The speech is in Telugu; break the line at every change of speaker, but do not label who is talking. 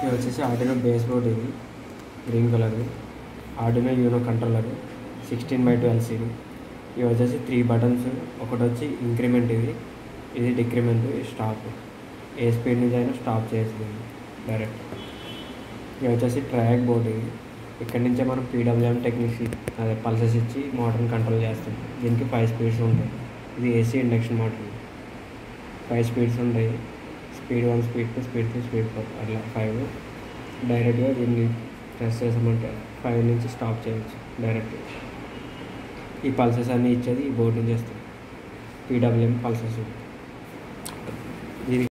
ఇది వచ్చేసి ఆర్డినో బేస్ బోర్డ్ ఇది green colour Arduino Uno controller sixteen by twelve series ఇవి వచ్చేసి త్రీ బటన్స్ ఒకటి వచ్చి ఇంక్రిమెంట్ ఇది ఇది డిక్రిమెంట్ ఇది స్టాప్ ఏ స్పీడ్ నుంచి అయినా స్టాప్ చేయొచ్చు డైరెక్ట్ ఇది వచ్చేసి ట్రాక్ బోర్డ్ ఇది ఇక్కడ నుంచే మనం పీడబ్ల్యూఎం టెక్నిక్స్ అదే పల్సెస్ ఇచ్చి మోటార్ని కంట్రోల్ చేస్తాం దీనికి ఫైవ్ స్పీడ్స్ ఉంటాయి ఇది AC induction motor five speeds ఉంటాయి speed one speed two speed three speed four అట్లా ఫైవ్ డైరెక్ట్గా దీన్ని ప్రెస్ చేసామంటే ఫైవ్ నుంచి స్టాప్ చేయొచ్చు డైరెక్ట్ ఈ పల్సెస్ అన్నీ ఇచ్చేది ఈ బోర్డు నుంచి వస్తాయి పీడబ్ల్యూఎం పల్సెస్ దీనికి